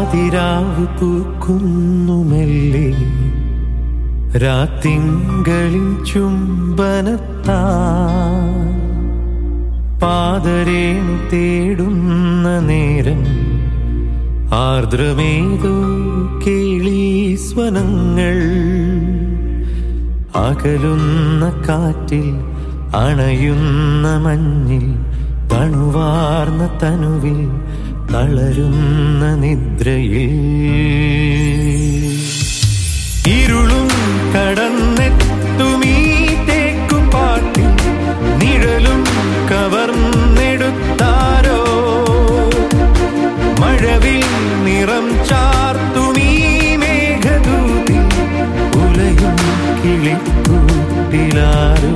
പാതിരാവ് പൂക്കുന്നു മെല്ലെ രാത്തിങ്കളിൻ ചുംബനത്താ പാതരേണു തേടുന്ന നേരം ആർദ്രമേതോ കേളി സ്വനങ്ങൾ അകലുന്ന കാറ്റിൽ അണയുന്ന മഞ്ഞിൽ തണുവാർന്ന തനുവിൽ തളരുന്ന നിദ്രയിൽ ഇരുളും കടന്നെത്തുമീ തേക്കുപാട്ടിൽ നിഴലും കവർന്നെടുത്താരോ മഴവിൽ നിറം ചാർത്തുമീ മേഘദൂതി ഉലയും കിളിക്കൂട്ടിലാരോ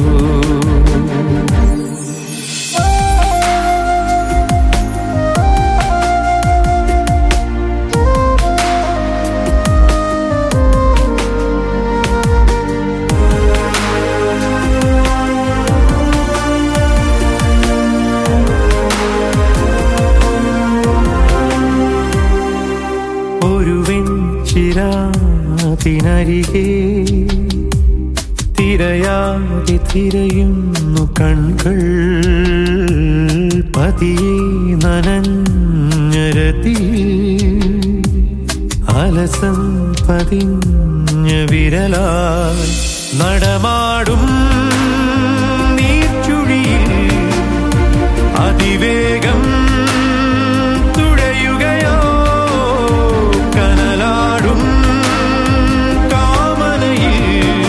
ഒരു വെഞ്ചിരാതിനരികെ തിരയാതെ തിരയുന്നു കൺകൾ പതിയെ നനഞ്ഞരതി അലസം പതിഞ്ഞ വിരലാൽ നടമാടും നീർച്ചുഴിയിൽ അതിവേഗം തുഴയുകയോ കനലാടും കാമനയിൽ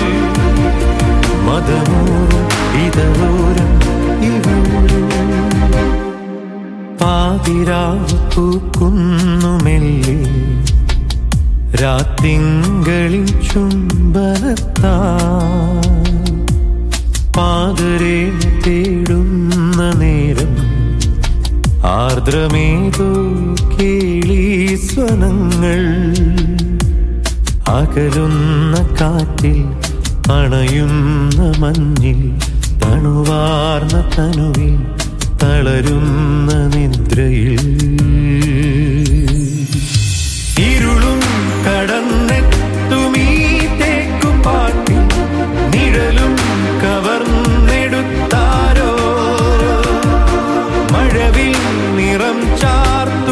മതമൂറും ഇതോരം ഇവൂരും പാതിരാവ് പൂക്കുന്നു മെല്ലെ രാത്തിങ്കളിൻ ചുംബനത്താ പാതരെ തേടുന്ന നേരം ആർദ്രമേതോ കേളി സ്വനങ്ങൾ അകലുന്ന കാറ്റിൽ അണയുന്ന മഞ്ഞിൽ തണുവാർന്ന തനുവിൽ തളരുന്ന നിദ്രയിൽ ഇരുളും കടന്നെത്തുമീ തേക്കുപാട്ടിൽ നിഴലും കവർന്നെടുത്താരോ മഴവിൽ നിറം ചാർത്ത